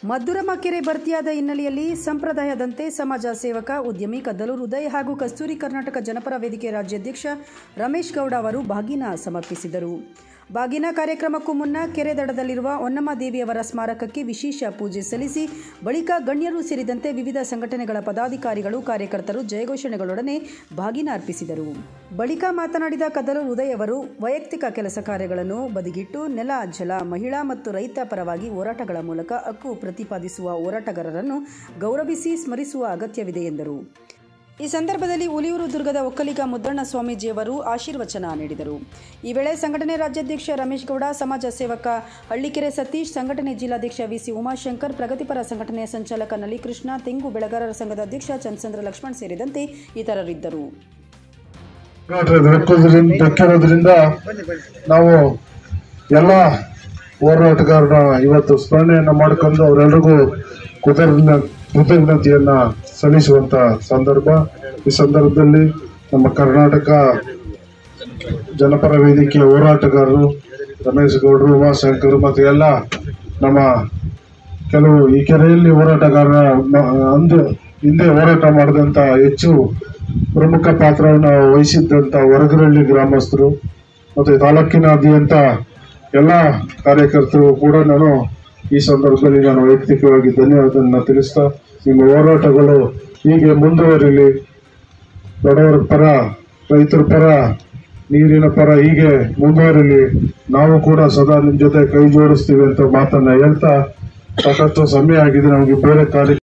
ಮದ್ದೂರಮ್ಮ ಕೆರೆ ಭರ್ತಿಯಾದ ಹಿನ್ನೆಲೆಯಲ್ಲಿ ಸಂಪ್ರದಾಯದಂತೆ ಸಮಾಜ ಸೇವಕ ಉದ್ಯಮಿ ಕದ್ದಲೂರು ಉದಯ್ ಹಾಗೂ ಕಸ್ತೂರಿ ಕರ್ನಾಟಕ ಜನಪರ ವೇದಿಕೆ ರಾಜ್ಯಾಧ್ಯಕ್ಷ ರಮೇಶ್ ಗೌಡ ಅವರು ಬಾಗಿನ ಸಮರ್ಪಿಸಿದರು ಬಾಗಿನ ಕಾರ್ಯಕ್ರಮಕ್ಕೂ ಮುನ್ನ ಕೆರೆ ದಡದಲ್ಲಿರುವ ಹೊನ್ನಮ್ಮ ದೇವಿಯವರ ಸ್ಮಾರಕಕ್ಕೆ ವಿಶೇಷ ಪೂಜೆ ಸಲ್ಲಿಸಿ ಬಳಿಕ ಗಣ್ಯರು ಸೇರಿದಂತೆ ವಿವಿಧ ಸಂಘಟನೆಗಳ ಪದಾಧಿಕಾರಿಗಳು ಕಾರ್ಯಕರ್ತರು ಜಯಘೋಷಣೆಗಳೊಡನೆ ಬಾಗಿನ ಅರ್ಪಿಸಿದರು ಬಳಿಕ ಮಾತನಾಡಿದ ಕದಲೂರು ಉದಯ್ ಅವರು ವೈಯಕ್ತಿಕ ಕೆಲಸ ಕಾರ್ಯಗಳನ್ನು ಬದಿಗಿಟ್ಟು ನೆಲ ಜಲ ಮಹಿಳಾ ಮತ್ತು ರೈತ ಪರವಾಗಿ ಹೋರಾಟಗಳ ಮೂಲಕ ಹಕ್ಕು ಪ್ರತಿಪಾದಿಸುವ ಹೋರಾಟಗಾರರನ್ನು ಗೌರವಿಸಿ ಸ್ಮರಿಸುವ ಅಗತ್ಯವಿದೆ ಎಂದರು ಈ ಸಂದರ್ಭದಲ್ಲಿ ಹುಲಿಯೂರು ದುರ್ಗದ ಒಕ್ಕಲಿಗ ಮುದ್ದಣ್ಣ ಸ್ವಾಮೀಜಿಯವರು ಆಶೀರ್ವಚನ ನೀಡಿದರು ಈ ವೇಳೆ ಸಂಘಟನೆ ರಾಜ್ಯಾಧ್ಯಕ್ಷ ರಮೇಶ್ ಗೌಡ ಸಮಾಜ ಸೇವಕ ಹಳ್ಳಿಕೆರೆ ಸತೀಶ್ ಸಂಘಟನೆ ಜಿಲ್ಲಾಧ್ಯಕ್ಷ ವಿಸಿ ಉಮಾಶಂಕರ್ ಪ್ರಗತಿಪರ ಸಂಘಟನೆಯ ಸಂಚಾಲಕ ನಳಿಕೃಷ್ಣ ತೆಂಗು ಬೆಳೆಗಾರರ ಸಂಘದ ಅಧ್ಯಕ್ಷ ಚಂದ್ರಚಂದ್ರ ಲಕ್ಷ್ಮಣ್ ಸೇರಿದಂತೆ ಇತರರಿದ್ದರು ದಕ್ಕೋದ್ರಿಂದ ದಕ್ಕಿರೋದ್ರಿಂದ ನಾವು ಎಲ್ಲ ಹೋರಾಟಗಾರನ ಇವತ್ತು ಸ್ಮರಣೆಯನ್ನ ಮಾಡಿಕೊಂಡು ಅವರೆಲ್ಲರಿಗೂ ಕೃತಜ್ಞ ಕೃತಜ್ಞತೆಯನ್ನ ಸಲ್ಲಿಸುವಂತ ಸಂದರ್ಭ ಈ ಸಂದರ್ಭದಲ್ಲಿ ನಮ್ಮ ಕರ್ನಾಟಕ ಜನಪರ ವೇದಿಕೆಯ ಹೋರಾಟಗಾರರು ರಮೇಶ್ ಗೌಡರು ಉಮಾಶಂಕರ್ ಮತ್ತು ಎಲ್ಲ ನಮ್ಮ ಕೆಲವು ಈ ಕೆರೆಯಲ್ಲಿ ಹೋರಾಟಗಾರರ ಮ- ಅಂದು ಹಿಂದೆ ಹೋರಾಟ ಮಾಡಿದಂತ ಹೆಚ್ಚು ಪ್ರಮುಖ ಪಾತ್ರವನ್ನು ವಹಿಸಿದ್ದಂತ ಹೊರಗರಳ್ಳಿ ಗ್ರಾಮಸ್ಥರು ಮತ್ತು ತಾಲೂಕಿನಾದ್ಯಂತ ಎಲ್ಲ ಕಾರ್ಯಕರ್ತರು ಕೂಡ ನಾನು ಈ ಸಂದರ್ಭದಲ್ಲಿ ನಾನು ವೈಯಕ್ತಿಕವಾಗಿ ಧನ್ಯವಾದವನ್ನು ತಿಳಿಸ್ತಾ ನಿಮ್ಮ ಹೋರಾಟಗಳು ಹೀಗೆ ಮುಂದುವರಿಲಿ ಬಡವರ ಪರ ರೈತರ ಪರ ನೀರಿನ ಪರ ಹೀಗೆ ಮುಂದುವರಿಲಿ ನಾವು ಕೂಡ ಸದಾ ನಿಮ್ಮ ಜೊತೆ ಕೈ ಜೋಡಿಸ್ತೀವಿ ಅಂತ ಮಾತನ್ನ ಹೇಳ್ತಾ ಸಾಕಷ್ಟು ಸಮಯ ಆಗಿದೆ ನಮಗೆ ಬೇರೆ ಕಾರ್ಯ